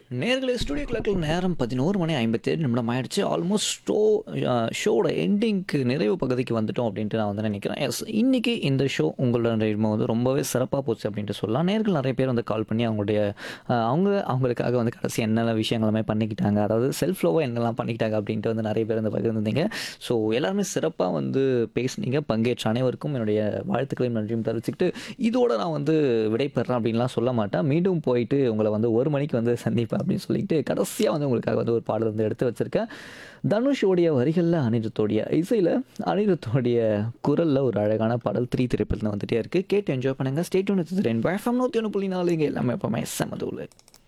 நேர்களே ஸ்டுடியோ கிளாக்கில் நேரம் பதினோரு மணி ஐம்பத்தேழு நிமிடம் ஆயிடுச்சு ஆல்மோஸ்ட் ஷோ ஷோட எண்டிங்க்கு நிறைவு பகுதிக்கு வந்துட்டோம் அப்படின்ட்டு நான் வந்து நினைக்கிறேன் எஸ் இன்னைக்கு இந்த ஷோ உங்களோட வந்து ரொம்பவே சிறப்பாக போச்சு அப்படின்ட்டு சொல்லலாம் நேர்கள் நிறைய பேர் வந்து கால் பண்ணி அவங்களுடைய அஹ், அவங்க அவங்களுக்காக வந்து கடைசி என்னென்ன விஷயங்களுமே பண்ணிக்கிட்டாங்க அதாவது செல்ஃப் லோவாக என்னெல்லாம் பண்ணிக்கிட்டாங்க அப்படின்ட்டு வந்து நிறைய பேர் வந்து பகிர்ந்துருந்தீங்க ஸோ எல்லாருமே சிறப்பாக வந்து பேசுனீங்க பங்கேற்ற அனைவருக்கும் என்னுடைய வாழ்த்துக்களையும் நன்றியும் தெரிவிச்சுக்கிட்டு இதோட நான் வந்து விடைபெறேன் அப்படின்லாம் சொல்ல மாட்டேன் மீண்டும் போயிட்டு உங்களை வந்து ஒரு மணிக்கு வந்து சந்திப்பேன் அப்படின்னு சொல்லிட்டு கடைசியாக வந்து உங்களுக்காக வந்து ஒரு பாடல் வந்து எடுத்து வச்சிருக்கேன் தனுஷோடைய வரிகளில் அனிருத்தோடைய இசையில் அனிருத்தோடைய குரலில் ஒரு அழகான பாடல் த்ரீ திரைப்படத்தில் வந்துட்டே இருக்குது கேட்டு என்ஜாய் பண்ணுங்கள் ஸ்டேட் ஒன்று ரெண்டு எஃப்எம் நூற்றி ஒன்று புள்ளி நாலு இங்கே எல்லாமே எப்பவுமே செமதூள்